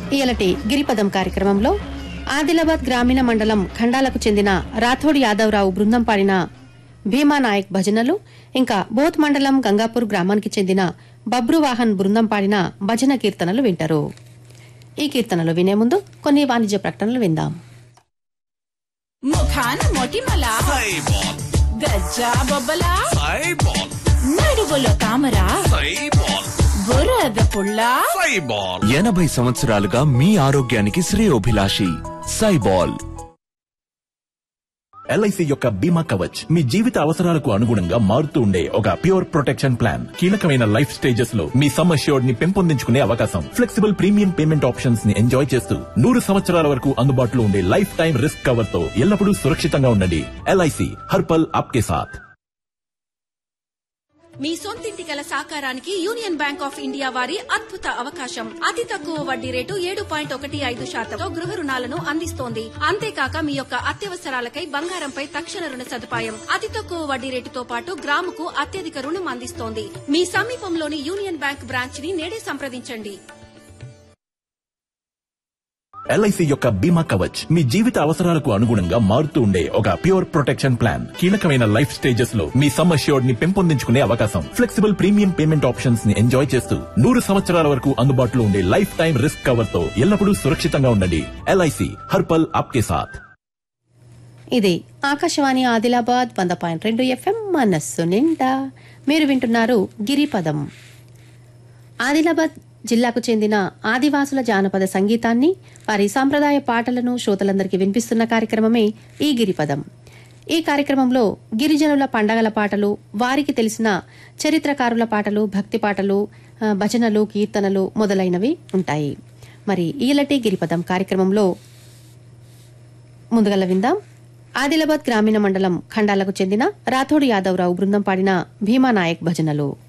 ఇయలటి గిరిపదం కార్యక్రమంలో ఆదిలాబాద్ గ్రామీణ మండలం ఖండాలకు చెందిన రాథోడ్ యాదవరావు బృందం పాడిన భీమా నాయక్ భజనలు ఇంకా బోత్ మండలం గంగాపూర్ గ్రామానికి చెందిన బబ్రు వాహన్ బృందం పాడిన భజన కీర్తనలు వింటారు ఈ కీర్తనలు వినే ముందు కొన్ని వాణిజ్య ప్రకటనలు విందాం ముఖాన మొటిమల సైబాల్ గజ్జా బొబ్బల సైబాల్ నడువులో తామర సైబాల్ బురద పుల్ల సైబాల్ ఎనభై సంవత్సరాలుగా మీ ఆరోగ్యానికి శ్రేయోభిలాషి సైబాల్ ఎల్ఐసి యొక్క బీమా కవచ్ మీ జీవిత అవసరాలకు అనుగుణంగా మారుతూ ఉండే ఒక ప్యూర్ ప్రొటెక్షన్ ప్లాన్ కీలకమైన లైఫ్ స్టేజెస్ లో మీ సమ్ అష్యూర్డ్ ని పెంపొందించుకునే అవకాశం ఫ్లెక్సిబుల్ ప్రీమియం పేమెంట్ ఆప్షన్స్ ని ఎంజాయ్ చేస్తూ నూరు సంవత్సరాల వరకు అందుబాటులో ఉండే లైఫ్ టైం రిస్క్ కవర్ తో ఎల్లప్పుడూ సురక్షితంగా ఉండండి ఎల్ఐసి హర్పల్ ఆప్కే సాథ్ మీ సొంతింటి కల సాకారానికి యూనియన్ బ్యాంక్ ఆఫ్ ఇండియా వారి అద్భుత అవకాశం అతి తక్కువ వడ్డీ రేటు ఏడు పాయింట్ ఒకటి ఐదు శాతంతో గృహ రుణాలను అందిస్తోంది అంతేకాక మీ యొక్క అత్యవసరాలకై బంగారంపై తక్షణ రుణ సదుపాయం అతి తక్కువ వడ్డీ రేటుతో పాటు గ్రాముకు అత్యధిక రుణం అందిస్తోంది మీ సమీపంలోని యూనియన్ బ్యాంక్ బ్రాంచ్ ని నేడే సంప్రదించండి ఎల్ఐసి యొక్క బీమా కవచ్ మీ జీవిత అవసరాలకు అనుగుణంగా మారుతూ ఉండే ఒక ప్యూర్ ప్రొటెక్షన్ ప్లాన్ కీలకమైన లైఫ్ స్టేజెస్ లో మీ సమ్ అష్యూర్డ్ ని పెంపొందించుకునే అవకాశం ఫ్లెక్సిబుల్ ప్రీమియం పేమెంట్ ఆప్షన్స్ ని ఎంజాయ్ చేస్తూ నూరు సంవత్సరాల వరకు అందుబాటులో ఉండే లైఫ్ టైం రిస్క్ కవర్ తో ఎల్లప్పుడూ సురక్షితంగా ఉండండి ఎల్ఐసి హర్పల్ ఆప్కే సాథ్ ఇది ఆకాశవాణి ఆదిలాబాద్ వంద పాయింట్ రెండు ఎఫ్ఎం మనస్సు నిండా మీరు వింటున్నారు గిరిపదం ఆదిలాబాద్ జిల్లాకు చెందిన ఆదివాసుల జానపద సంగీతాన్ని వారి సాంప్రదాయ పాటలను శ్రోతలందరికీ వినిపిస్తున్న కార్యక్రమమే ఈ గిరిపదం ఈ కార్యక్రమంలో గిరిజనుల పండగల పాటలు వారికి తెలిసిన చరిత్రకారుల పాటలు భక్తి పాటలు ఆ, భజనలు కీర్తనలు మొదలైనవి ఉంటాయి మరి ఈలటి గిరిపదం కార్యక్రమంలో ముందుగల విందాం ఆదిలాబాద్ గ్రామీణ మండలం ఖండాలకు చెందిన రాథోడ్ యాదవరావు బృందం పాడిన భీమా నాయక్ భజనలు